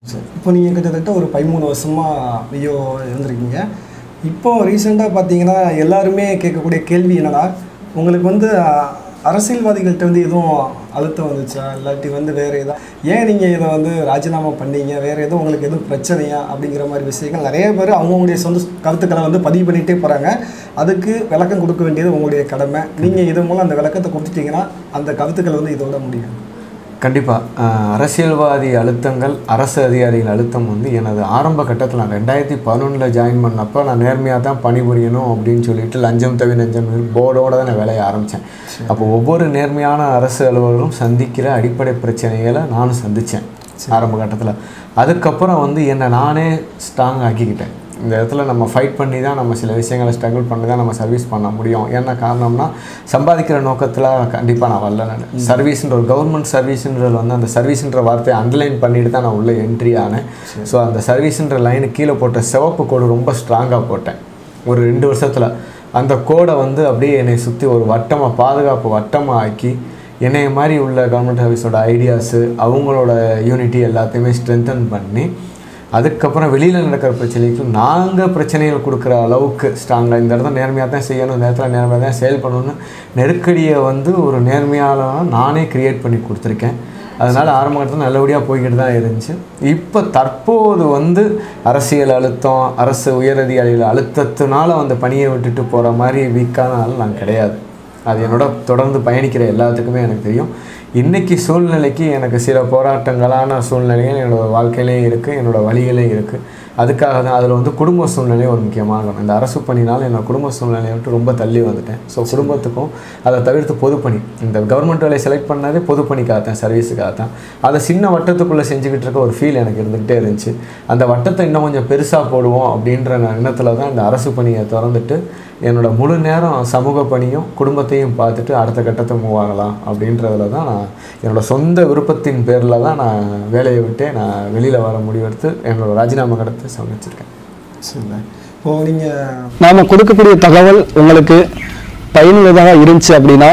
சரி இப்போ நீங்கள் கிட்டத்தட்ட ஒரு பதிமூணு வருஷமாக வியோ இருந்திருக்கீங்க இப்போ ரீசெண்டாக பார்த்தீங்கன்னா எல்லாருமே கேட்கக்கூடிய கேள்வி என்னன்னா உங்களுக்கு வந்து அஹ், அரசியல்வாதிகள்கிட்ட வந்து எதுவும் அழுத்தம் வந்துச்சா இல்லாட்டி வந்து வேறு எதாவது ஏன் நீங்கள் இதை வந்து ராஜினாமா பண்ணீங்க வேறு எதுவும் உங்களுக்கு எதுவும் பிரச்சனையா அப்படிங்கிற மாதிரி விஷயங்கள் நிறைய பேர் அவங்கவுங்களுடைய சொந்த கருத்துக்களை வந்து பதிவு பண்ணிகிட்டே போகிறாங்க அதுக்கு விளக்கம் கொடுக்க வேண்டியது உங்களுடைய கடமை நீங்கள் இது மூலம் அந்த விளக்கத்தை கொடுத்துட்டீங்கன்னா அந்த கருத்துக்களை வந்து இதோட முடியும் கண்டிப்பாக அரசியல்வாதி அழுத்தங்கள் அரசு அதிகாரிகள் அழுத்தம் வந்து எனது ஆரம்ப கட்டத்தில் நான் ரெண்டாயிரத்தி பதினொன்றில் ஜாயின் பண்ணப்போ நான் நேர்மையாக தான் பணிபுரியணும் அப்படின்னு சொல்லிட்டு லஞ்சம் தவி நஞ்சம் போர்டோட தான் நான் வேலையை ஆரம்பித்தேன் அப்போ ஒவ்வொரு நேர்மையான அரசு அலுவலரும் சந்திக்கிற அடிப்படை பிரச்சனைகளை நானும் சந்தித்தேன் ஆரம்ப கட்டத்தில் அதுக்கப்புறம் வந்து என்னை நானே ஸ்ட்ராங் ஆக்கிக்கிட்டேன் இந்த இடத்துல நம்ம ஃபைட் பண்ணி தான் நம்ம சில விஷயங்களை ஸ்ட்ரகிள் பண்ணி தான் நம்ம சர்வீஸ் பண்ண முடியும் என்ன காரணம்னா சம்பாதிக்கிற நோக்கத்தில் கண்டிப்பாக நான் வரல நான் சர்வீஸ்ன்ற ஒரு கவர்மெண்ட் சர்வீஸ்ன்றது வந்து அந்த சர்வீஸ்ன்ற வார்த்தையை அண்டர்லைன் பண்ணிட்டு தான் நான் உள்ளே என்ட்ரி ஆனேன் ஸோ அந்த சர்வீஸ்ன்ற லைனு கீழே போட்ட சிவப்பு கோடு ரொம்ப ஸ்ட்ராங்காக போட்டேன் ஒரு ரெண்டு வருஷத்தில் அந்த கோடை வந்து அப்படியே என்னை சுற்றி ஒரு வட்டமாக பாதுகாப்பு வட்டமாக ஆக்கி என்னைய மாதிரி உள்ள கவர்மெண்ட் சர்வீஸோட ஐடியாஸு அவங்களோட யூனிட்டி எல்லாத்தையுமே ஸ்ட்ரென்தன் பண்ணி அதுக்கப்புறம் வெளியில் நடக்கிற பிரச்சனைக்கு நாங்கள் பிரச்சனைகள் கொடுக்குற அளவுக்கு ஸ்ட்ராங்காக இந்த இடத்துல நேர்மையாக தான் செய்யணும் இந்த இடத்துல நேர்மையாக தான் செயல் பண்ணணும்னு நெருக்கடியை வந்து ஒரு நேர்மையான நானே கிரியேட் பண்ணி கொடுத்துருக்கேன் அதனால் ஆரம்ப கட்டத்தில் நல்லபடியாக போய்கிட்டு தான் இருந்துச்சு இப்போ தற்போது வந்து அரசியல் அழுத்தம் அரசு உயரதிகாரிகள் அழுத்தத்தினால வந்து பணியை விட்டுட்டு போகிற மாதிரி வீக்கான ஆள் நான் கிடையாது அது என்னோட தொடர்ந்து பயணிக்கிற எல்லாத்துக்குமே எனக்கு தெரியும் இன்னைக்கு சூழ்நிலைக்கு எனக்கு சில போராட்டங்களான சூழ்நிலைகள் என்னோட வாழ்க்கையிலையும் இருக்குது என்னோட வழிகளையும் இருக்குது அதுக்காக தான் அதில் வந்து குடும்ப சூழ்நிலை ஒரு முக்கியமான காரணம் இந்த அரசு பணினால் என்னோட குடும்ப சூழ்நிலையை விட்டு ரொம்ப தள்ளி வந்துட்டேன் ஸோ குடும்பத்துக்கும் அதை தவிர்த்து பொதுப்பணி இந்த கவர்மெண்ட் வேலையை செலக்ட் பண்ணதே பொதுப்பணிக்காக தான் சர்வீஸுக்காக தான் அதை சின்ன வட்டத்துக்குள்ளே செஞ்சுக்கிட்டு இருக்க ஒரு ஃபீல் எனக்கு இருந்துக்கிட்டே இருந்துச்சு அந்த வட்டத்தை இன்னும் கொஞ்சம் பெருசாக போடுவோம் அப்படின்ற எண்ணத்தில் தான் இந்த அரசு பணியை திறந்துட்டு என்னோட முழு நேரம் சமூக பணியும் குடும்பத்தையும் பார்த்துட்டு அடுத்த கட்டத்தை மூவ் ஆகலாம் அப்படின்றதுல தான் நான் என்னோட சொந்த விருப்பத்தின் பேரில் தான் நான் வேலையை விட்டே நான் வெளியில் வர முடிவெடுத்து என்னோட ராஜினாமா கடத்தை சமைச்சிருக்கேன் சரிங்களா இப்போது நீங்கள் நாம் கொடுக்கக்கூடிய தகவல் உங்களுக்கு பயனுள்ளதாக இருந்துச்சு அப்படின்னா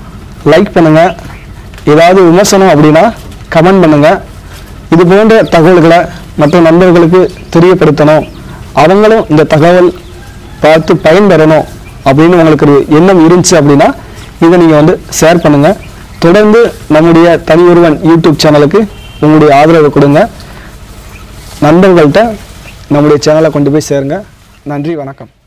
லைக் பண்ணுங்கள் ஏதாவது விமர்சனம் அப்படின்னா கமெண்ட் பண்ணுங்கள் இது போன்ற தகவல்களை மற்ற நண்பர்களுக்கு தெரியப்படுத்தணும் அவங்களும் இந்த தகவல் பார்த்து பயன்பெறணும் அப்படின்னு உங்களுக்கு ஒரு எண்ணம் இருந்துச்சு அப்படின்னா இதை நீங்கள் வந்து ஷேர் பண்ணுங்கள் தொடர்ந்து நம்முடைய தனி ஒருவன் யூடியூப் சேனலுக்கு உங்களுடைய ஆதரவு கொடுங்க நண்பர்கள்ட்ட நம்முடைய சேனலை கொண்டு போய் சேருங்க நன்றி வணக்கம்